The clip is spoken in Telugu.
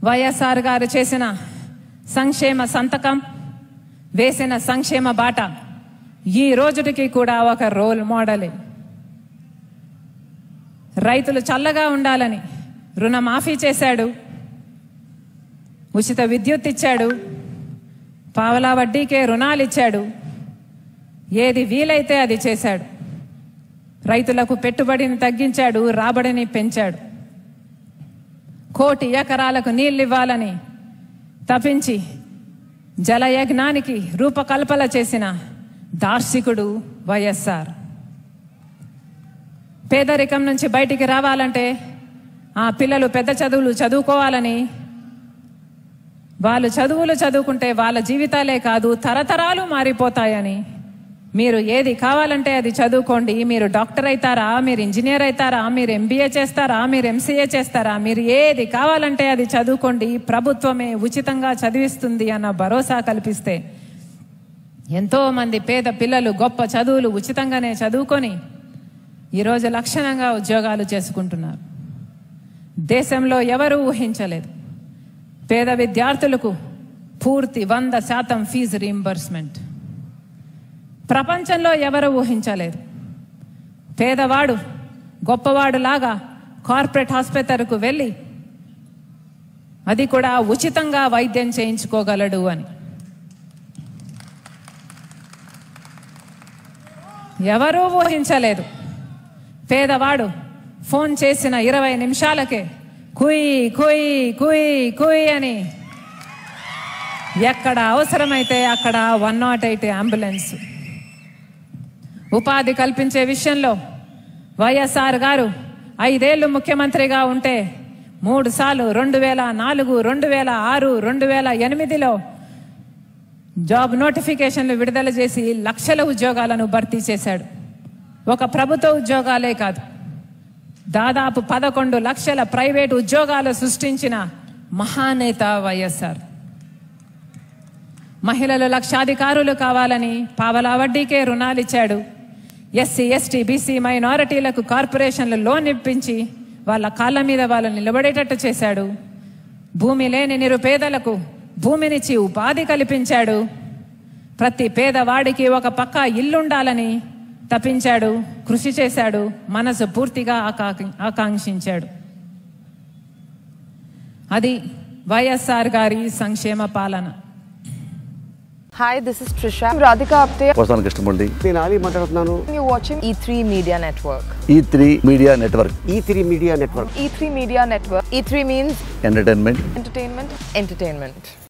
వైఎస్ఆర్ గారు చేసిన సంక్షేమ సంతకం వేసిన సంక్షేమ బాట ఈ రోజుటికి కూడా ఒక రోల్ మోడలే రైతులు చల్లగా ఉండాలని రుణమాఫీ చేశాడు ఉచిత విద్యుత్ ఇచ్చాడు పావలా వడ్డీకే రుణాలు ఇచ్చాడు ఏది వీలైతే అది చేశాడు రైతులకు పెట్టుబడిని తగ్గించాడు రాబడిని పెంచాడు కోటి ఎకరాలకు నీళ్ళు ఇవ్వాలని తపించి జలయజ్ఞానికి రూపకల్పన చేసిన దార్శికుడు వైఎస్ఆర్ పేదరికం నుంచి బయటికి రావాలంటే ఆ పిల్లలు పెద్ద చదువులు చదువుకోవాలని వాళ్ళు చదువులు చదువుకుంటే వాళ్ళ జీవితాలే కాదు తరతరాలు మారిపోతాయని మీరు ఏది కావాలంటే అది చదువుకోండి మీరు డాక్టర్ అవుతారా మీరు ఇంజనీర్ అవుతారా మీరు ఎంబీఏ చేస్తారా మీరు ఎంసీఏ చేస్తారా మీరు ఏది కావాలంటే అది చదువుకోండి ప్రభుత్వమే ఉచితంగా చదివిస్తుంది అన్న భరోసా కల్పిస్తే ఎంతో మంది పేద పిల్లలు గొప్ప చదువులు ఉచితంగానే చదువుకొని ఈరోజు లక్షణంగా ఉద్యోగాలు చేసుకుంటున్నారు దేశంలో ఎవరూ ఊహించలేదు పేద విద్యార్థులకు పూర్తి వంద శాతం ఫీజు రీంబర్స్మెంట్ ప్రపంచంలో ఎవరు ఊహించలేదు పేదవాడు గొప్పవాడు లాగా కార్పొరేట్ ఆసుపత్రికి వెళ్ళి అది కూడా ఉచితంగా వైద్యం చేయించుకోగలడు అని ఎవరూ ఊహించలేదు పేదవాడు ఫోన్ చేసిన ఇరవై నిమిషాలకే కుయ్ కుయ్ కుయ్ కుయ్ అని ఎక్కడ అవసరమైతే అక్కడ వన్ నాట్ ఎయిట్ అంబులెన్స్ ఉపాధి కల్పించే విషయంలో వైఎస్ఆర్ గారు ఐదేళ్లు ముఖ్యమంత్రిగా ఉంటే మూడు సార్లు రెండు వేల నాలుగు రెండు వేల ఆరు రెండు వేల ఎనిమిదిలో జాబ్ నోటిఫికేషన్లు విడుదల చేసి లక్షల ఉద్యోగాలను భర్తీ చేశాడు ఒక ప్రభుత్వ ఉద్యోగాలే కాదు దాదాపు పదకొండు లక్షల ప్రైవేట్ ఉద్యోగాలు సృష్టించిన మహానేత వైఎస్ఆర్ మహిళలు లక్షాధికారులు కావాలని పావలా వడ్డీకే రుణాలిచ్చాడు ఎస్సీ ఎస్టీ బీసీ మైనారిటీలకు కార్పొరేషన్లు లోన్ ఇప్పించి వాళ్ళ కాళ్ళ మీద వాళ్ళు నిలబడేటట్టు చేశాడు భూమి లేని నిరుపేదలకు భూమినిచ్చి ఉపాధి కల్పించాడు ప్రతి పేదవాడికి ఒక పక్క ఇల్లుండాలని తప్పించాడు కృషి చేశాడు మనసు పూర్తిగా ఆకా- ఆకాంక్షించాడు అది వైఎస్ఆర్ గారి సంక్షేమ పాలన Hi, this is Trisha. I'm Radhika Apte. వస్తాను కృష్ణమూర్తి నేను ఆలీ మాట్లాడుతున్నాను You're watching E3 Media Network. E three media network E three media network E3 Media Network. E3 means entertainment entertainment, entertainment.